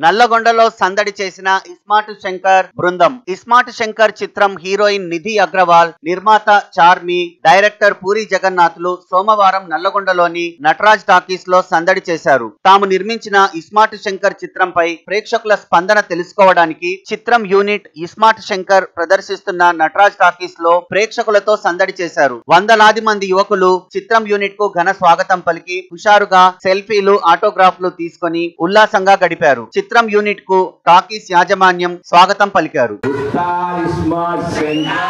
నల్లగొండలో సందడి చేసిన ఇస్మార్ట్ శంకర్ బృందం ఇస్మార్ట్ శంకర్ చిత్రం హీరోయిన్ నిధి అగ్రవాల్ నిర్మాత చార్మి డైరెక్టర్ పూరి జగన్నాథ్లు సోమవారం నల్లగొండలోని నటరాజ్ టాకీస్ లో సందడి చేశారు తాము నిర్మించిన ఇస్మార్ట్ శంకర్ చిత్రంపై ప్రేక్షకుల స్పందన తెలుసుకోవడానికి చిత్రం యూనిట్ ఇస్మార్ట్ శంకర్ ప్రదర్శిస్తున్న నటరాజ్ టాకీస్ లో ప్రేక్షకులతో సందడి చేశారు వందలాది మంది యువకులు చిత్రం యూనిట్ కు ఘన స్వాగతం పలికి హుషారుగా సెల్ఫీలు ఆటోగ్రాఫ్లు తీసుకొని ఉల్లాసంగా గడిపారు చిత్రం యూనిట్ కు టాకీస్ యాజమాన్యం స్వాగతం పలికారు Star Smart Center.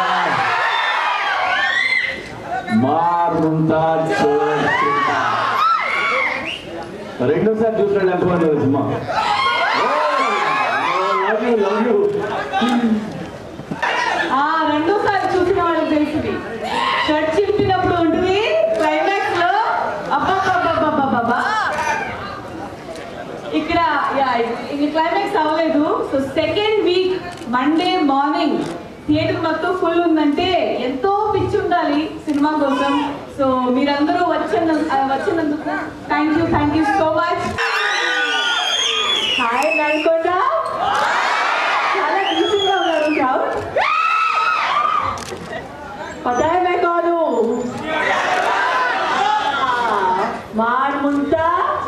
మార్ ముంతాజ్ సోర్ చింతా. రెండోసారి చూసినాడు అనుకోండి సినిమా లవ్ యూ లవ్ యూ ఆ రెండోసారి చూసిన వాళ్ళకి తెలిసింది షర్ట్ చింపినప్పుడు ఉంటుంది క్లైమాక్స్ లో అబ్బబ్బబ్బబ్బబ్బబ్బా ఇక్కడ యా ఇది క్లైమాక్స్ అవ్వలేదు so second week Monday morning theatre మొత్తం ఫుల్ ఉందంటే ఎంతో పిచ్చి ఉండాలి సినిమా కోసం సో మీరందరూ వచ్చిన వచ్చినందుకు thank you thank you so much hi Nalgonda చాలా డీసెంట్గా ఉన్నారు క్రౌడ్ पता है मैं कौन हूँ मार मुंता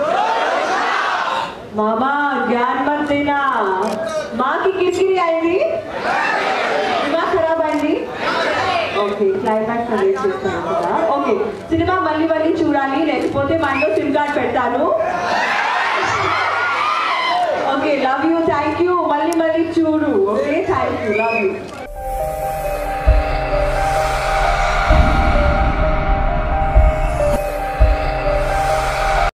मामा ज्ञान मत देना माँ की किरकिरी आएगी दिमाग खराब అయింది ఓకే క్లైమాక్స్ వెయిట్ చేస్తాను కదా ఓకే సినిమా మళ్ళీ మళ్ళీ చూడాలి లేకపోతే మైండ్లో సిమ్ కార్డ్ పెడతాను okay love you thank you మళ్ళీ మళ్ళీ చూడు okay thank you love you